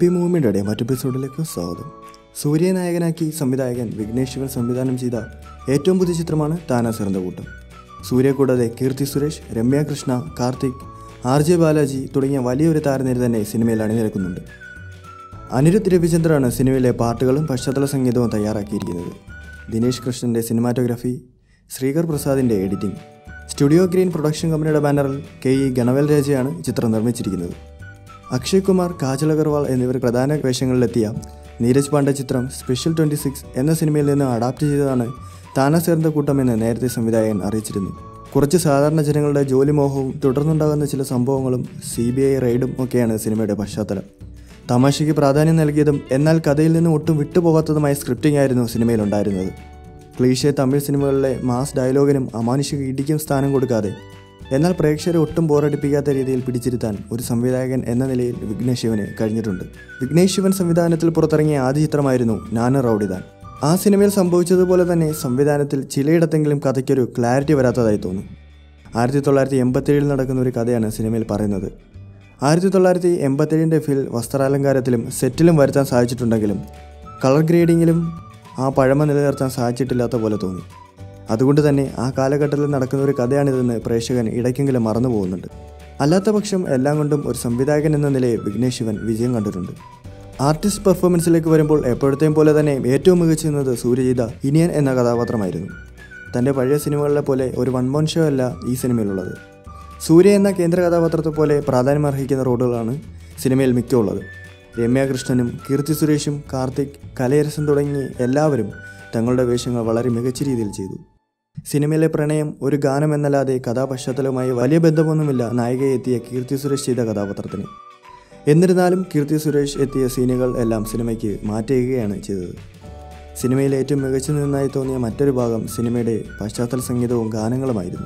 B മൂവിയുടെ മറ്റു എപ്പിസോഡിലേക്ക് സ്വാഗതം സൂര്യ നായകനാക്കി സംവിധായകൻ വിഘ്നേഷ് ശിവൻ സംവിധാനം ചെയ്ത ഏറ്റവും പുതിയ ചിത്രമാണ് താന സിറந்த കൂട്ടം സൂര്യ കൂടാതെ കീർത്തി സുരേഷ് രമ്യ കൃഷ്ണ കാർത്തിക് ആർ ജെ ബാലാജി തുടങ്ങിയ വലിയൊരു താരനിര തന്നെ സിനിമയിൽ അണിനിരക്കുന്നുണ്ട് അനിരുദ്ധ് രവിചന്ദ്രാണ് സിനിമയിലെ പാട്ടുകളും പശ്ചാത്തല സംഗീതവും തയ്യാറാക്കിയിരിക്കുന്നത് ദിനേശ് കൃഷ്ണൻ്റെ സിനിമാറ്റോഗ്രാഫി ശ്രീകർ പ്രസാദിൻ്റെ എഡിറ്റിംഗ് സ്റ്റുഡിയോ ഗ്രീൻ പ്രൊഡക്ഷൻ കമ്പനിയുടെ ബാനറിൽ കെ ഇ ഗണവേൽ രാജയാണ് ചിത്രം നിർമ്മിച്ചിരിക്കുന്നത് അക്ഷയ് കുമാർ കാജൽ അഗർവാൾ എന്നിവർ പ്രധാന വേഷങ്ങളിലെത്തിയ നീരജ് പാണ്ഡെ ചിത്രം സ്പെഷ്യൽ ട്വൻറ്റി സിക്സ് എന്ന സിനിമയിൽ നിന്ന് അഡാപ്റ്റ് ചെയ്തതാണ് താന ചേർന്ന കൂട്ടം എന്ന് നേരത്തെ സംവിധായകൻ അറിയിച്ചിരുന്നു കുറച്ച് സാധാരണ ജനങ്ങളുടെ ജോലി മോഹവും തുടർന്നുണ്ടാകുന്ന ചില സംഭവങ്ങളും സി ബി ഐ റെയ്ഡും ഒക്കെയാണ് സിനിമയുടെ പശ്ചാത്തലം തമാശയ്ക്ക് പ്രാധാന്യം നൽകിയതും എന്നാൽ കഥയിൽ നിന്ന് ഒട്ടും വിട്ടുപോകാത്തതുമായ സ്ക്രിപ്റ്റിംഗ് ആയിരുന്നു സിനിമയിലുണ്ടായിരുന്നത് ക്ലീഷെ തമിഴ് സിനിമകളിലെ മാസ് ഡയലോഗിനും അമാനുഷിക ഇടിക്കും സ്ഥാനം കൊടുക്കാതെ എന്നാൽ പ്രേക്ഷകരെ ഒട്ടും ബോറടിപ്പിക്കാത്ത രീതിയിൽ പിടിച്ചിരുത്താൻ ഒരു സംവിധായകൻ എന്ന നിലയിൽ വിഘ്നേഷ് ശിവന് കഴിഞ്ഞിട്ടുണ്ട് വിഘ്നേഷ് ശിവൻ സംവിധാനത്തിൽ പുറത്തിറങ്ങിയ ആദ്യ ചിത്രമായിരുന്നു നാന റൗഡിദാൻ ആ സിനിമയിൽ സംഭവിച്ചതുപോലെ തന്നെ സംവിധാനത്തിൽ ചിലയിടത്തെങ്കിലും കഥയ്ക്കൊരു ക്ലാരിറ്റി വരാത്തതായി തോന്നി ആയിരത്തി തൊള്ളായിരത്തി എൺപത്തേഴിൽ നടക്കുന്ന ഒരു കഥയാണ് സിനിമയിൽ പറയുന്നത് ആയിരത്തി തൊള്ളായിരത്തി എൺപത്തേഴിൻ്റെ ഫിൽ വസ്ത്രാലങ്കാരത്തിലും സെറ്റിലും വരുത്താൻ സാധിച്ചിട്ടുണ്ടെങ്കിലും കളർ ഗ്രേഡിങ്ങിലും ആ പഴമ നിലനിർത്താൻ സാധിച്ചിട്ടില്ലാത്ത പോലെ തോന്നി അതുകൊണ്ട് തന്നെ ആ കാലഘട്ടത്തിൽ നടക്കുന്ന ഒരു കഥയാണിതെന്ന് പ്രേക്ഷകൻ ഇടയ്ക്കെങ്കിലും മറന്നു പോകുന്നുണ്ട് അല്ലാത്ത പക്ഷം എല്ലാം കൊണ്ടും ഒരു സംവിധായകൻ എന്ന നിലയിൽ വിഘ്നേഷ് ശിവൻ വിജയം കണ്ടിട്ടുണ്ട് ആർട്ടിസ്റ്റ് പെർഫോമൻസിലേക്ക് വരുമ്പോൾ എപ്പോഴത്തെയും പോലെ തന്നെ ഏറ്റവും മികച്ചു നിന്നത് സൂര്യ ചെയ്ത ഇനിയൻ എന്ന കഥാപാത്രമായിരുന്നു തൻ്റെ പഴയ സിനിമകളിലെ പോലെ ഒരു വൺ മോൺ ഷോ അല്ല ഈ സിനിമയിലുള്ളത് സൂര്യ എന്ന കേന്ദ്ര കഥാപാത്രത്തെ പോലെ പ്രാധാന്യമർഹിക്കുന്ന റോഡുകളാണ് സിനിമയിൽ മിക്കുള്ളത് രമ്യ കൃഷ്ണനും കീർത്തി സുരേഷും കാർത്തിക് കലയരസൻ തുടങ്ങി എല്ലാവരും തങ്ങളുടെ വേഷങ്ങൾ വളരെ മികച്ച രീതിയിൽ ചെയ്തു സിനിമയിലെ പ്രണയം ഒരു ഗാനം എന്നല്ലാതെ കഥാപശ്ചാത്തലവുമായി വലിയ ബന്ധമൊന്നുമില്ല നായികയെ എത്തിയ കീർത്തി സുരേഷ് ചെയ്ത കഥാപാത്രത്തിന് എന്നിരുന്നാലും കീർത്തി സുരേഷ് എത്തിയ സീനുകൾ എല്ലാം സിനിമയ്ക്ക് മാറ്റുകയാണ് ചെയ്തത് സിനിമയിൽ ഏറ്റവും മികച്ചു നിന്നായി തോന്നിയ മറ്റൊരു ഭാഗം സിനിമയുടെ പശ്ചാത്തല സംഗീതവും ഗാനങ്ങളുമായിരുന്നു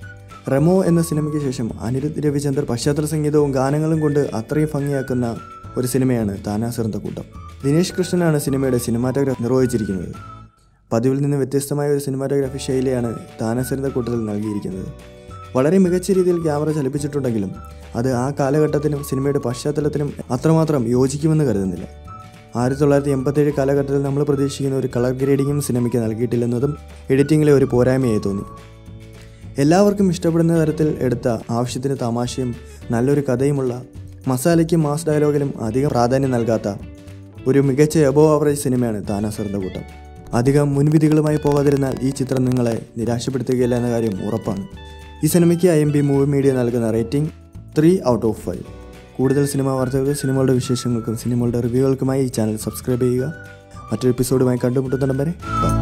റെമോ എന്ന സിനിമയ്ക്ക് ശേഷം അനിരുദ്ധ് രവിചന്ദർ പശ്ചാത്തല സംഗീതവും ഗാനങ്ങളും കൊണ്ട് അത്രയും ഭംഗിയാക്കുന്ന ഒരു സിനിമയാണ് താനാസിർந்த കൂട്ടം ദിനേശ് കൃഷ്ണനാണ് സിനിമയുടെ സിനിമാറ്റോഗ്രാഫി നിർവഹിച്ചിരിക്കുന്നത് പതിവിൽ നിന്ന് വ്യത്യസ്തമായ ഒരു സിനിമാറ്റോഗ്രാഫി ശൈലിയാണ് താനാസിർந்த കൂട്ടത്തിൽ നൽകിയിരിക്കുന്നത് വളരെ മികച്ച രീതിയിൽ ക്യാമറ ചലിപ്പിച്ചിട്ടുണ്ടെങ്കിലും അത് ആ കാലഘട്ടത്തിനും സിനിമയുടെ പശ്ചാത്തലത്തിനും അത്രമാത്രം യോജിക്കുമെന്ന് കരുതുന്നില്ല ആയിരത്തി തൊള്ളായിരത്തി എൺപത്തേഴ് കാലഘട്ടത്തിൽ നമ്മൾ പ്രതീക്ഷിക്കുന്ന ഒരു കളർ ഗ്രേഡിങ്ങും സിനിമയ്ക്ക് നൽകിയിട്ടില്ലെന്നതും എഡിറ്റിങ്ങിലെ ഒരു പോരായ്മയായി തോന്നി എല്ലാവർക്കും ഇഷ്ടപ്പെടുന്ന തരത്തിൽ എടുത്ത ആവശ്യത്തിന് തമാശയും നല്ലൊരു കഥയുമുള്ള മസാലയ്ക്കും മാസ് ഡയലോഗിലും അധികം പ്രാധാന്യം നൽകാത്ത ഒരു മികച്ച എബോ ആവറേജ് സിനിമയാണ് താനാസറിൻ്റെ കൂട്ടം അധികം മുൻവിധികളുമായി പോകാതിരുന്നാൽ ഈ ചിത്രം നിങ്ങളെ നിരാശപ്പെടുത്തുകയില്ല എന്ന കാര്യം ഉറപ്പാണ് ഈ സിനിമയ്ക്ക് I M B movie media നൽകുന്ന rating three out of five കൂടുതൽ സിനിമാ വാർത്തകൾക്ക് സിനിമകളുടെ വിശേഷങ്ങൾക്കും സിനിമകളുടെ റിവ്യൂകൾക്കുമായി ഈ ചാനൽ സബ്സ്ക്രൈബ് ചെയ്യുക മറ്റൊരു എപ്പിസോഡുമായി കണ്ടുമുട്ടുന്നിടം വരെ ബൈ